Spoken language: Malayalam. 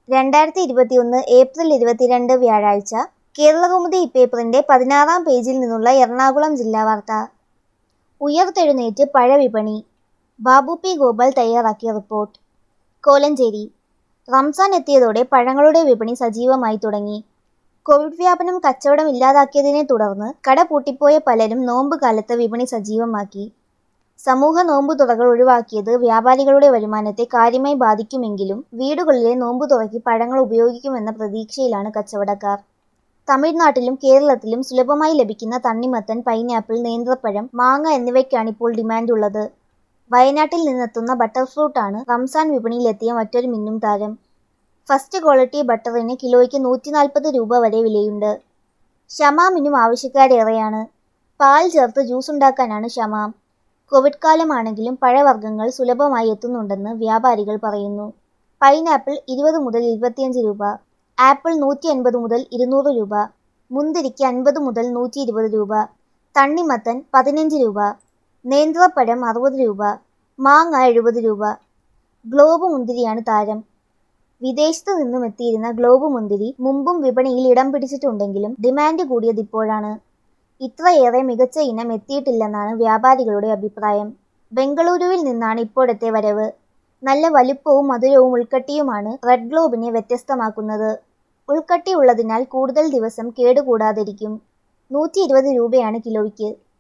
രണ്ടായിരത്തി ഇരുപത്തിയൊന്ന് ഏപ്രിൽ ഇരുപത്തിരണ്ട് വ്യാഴാഴ്ച കേരളകൗമുദി ഇപ്പേപ്പറിന്റെ പതിനാറാം പേജിൽ നിന്നുള്ള എറണാകുളം ജില്ലാ വാർത്ത ഉയർത്തെഴുന്നേറ്റ് പഴവിപണി ബാബു പി ഗോപാൽ തയ്യാറാക്കിയ റിപ്പോർട്ട് കോലഞ്ചേരി റംസാൻ എത്തിയതോടെ പഴങ്ങളുടെ വിപണി സജീവമായി തുടങ്ങി കോവിഡ് വ്യാപനം കച്ചവടം ഇല്ലാതാക്കിയതിനെ തുടർന്ന് കട പൂട്ടിപ്പോയ പലരും നോമ്പ് കാലത്ത് വിപണി സജീവമാക്കി സമൂഹ നോമ്പുതുറകൾ ഒഴിവാക്കിയത് വ്യാപാരികളുടെ വരുമാനത്തെ കാര്യമായി ബാധിക്കുമെങ്കിലും വീടുകളിലെ നോമ്പുതുറയ്ക്ക് പഴങ്ങൾ ഉപയോഗിക്കുമെന്ന പ്രതീക്ഷയിലാണ് കച്ചവടക്കാർ തമിഴ്നാട്ടിലും കേരളത്തിലും സുലഭമായി ലഭിക്കുന്ന തണ്ണിമത്തൻ പൈനാപ്പിൾ നേന്ത്രപ്പഴം മാങ്ങ എന്നിവയ്ക്കാണിപ്പോൾ ഡിമാൻഡുള്ളത് വയനാട്ടിൽ നിന്നെത്തുന്ന ബട്ടർ ഫ്രൂട്ടാണ് റംസാൻ വിപണിയിലെത്തിയ മറ്റൊരു മിന്നും താരം ഫസ്റ്റ് ക്വാളിറ്റി ബട്ടറിന് കിലോയ്ക്ക് നൂറ്റി നാൽപ്പത് രൂപ വരെ വിലയുണ്ട് ഷമാമിനും ആവശ്യക്കാരേറെയാണ് പാൽ ചേർത്ത് ജ്യൂസ് ഉണ്ടാക്കാനാണ് ഷമാം കോവിഡ് കാലമാണെങ്കിലും പഴവർഗ്ഗങ്ങൾ സുലഭമായി എത്തുന്നുണ്ടെന്ന് വ്യാപാരികൾ പറയുന്നു പൈനാപ്പിൾ ഇരുപത് മുതൽ ഇരുപത്തിയഞ്ച് രൂപ ആപ്പിൾ നൂറ്റി അൻപത് മുതൽ ഇരുന്നൂറ് രൂപ മുന്തിരിക്ക് അൻപത് മുതൽ നൂറ്റി ഇരുപത് രൂപ തണ്ണിമത്തൻ പതിനഞ്ച് രൂപ നേന്ത്രപ്പഴം അറുപത് രൂപ മാങ്ങ എഴുപത് രൂപ ഗ്ലോബ് മുന്തിരിയാണ് താരം വിദേശത്തു നിന്നും എത്തിയിരുന്ന ഗ്ലോബ് മുന്തിരി മുമ്പും വിപണിയിൽ ഇടം പിടിച്ചിട്ടുണ്ടെങ്കിലും ഡിമാൻഡ് കൂടിയത് ഇപ്പോഴാണ് ഇത്രയേറെ മികച്ച ഇനം എത്തിയിട്ടില്ലെന്നാണ് വ്യാപാരികളുടെ അഭിപ്രായം ബംഗളൂരുവിൽ നിന്നാണ് ഇപ്പോഴത്തെ വരവ് നല്ല വലുപ്പവും മധുരവും ഉൾക്കട്ടിയുമാണ് റെഡ് ഗ്ലോബിനെ വ്യത്യസ്തമാക്കുന്നത് ഉൾക്കട്ടി ഉള്ളതിനാൽ കൂടുതൽ ദിവസം കേടുകൂടാതിരിക്കും നൂറ്റി ഇരുപത് രൂപയാണ് കിലോയ്ക്ക്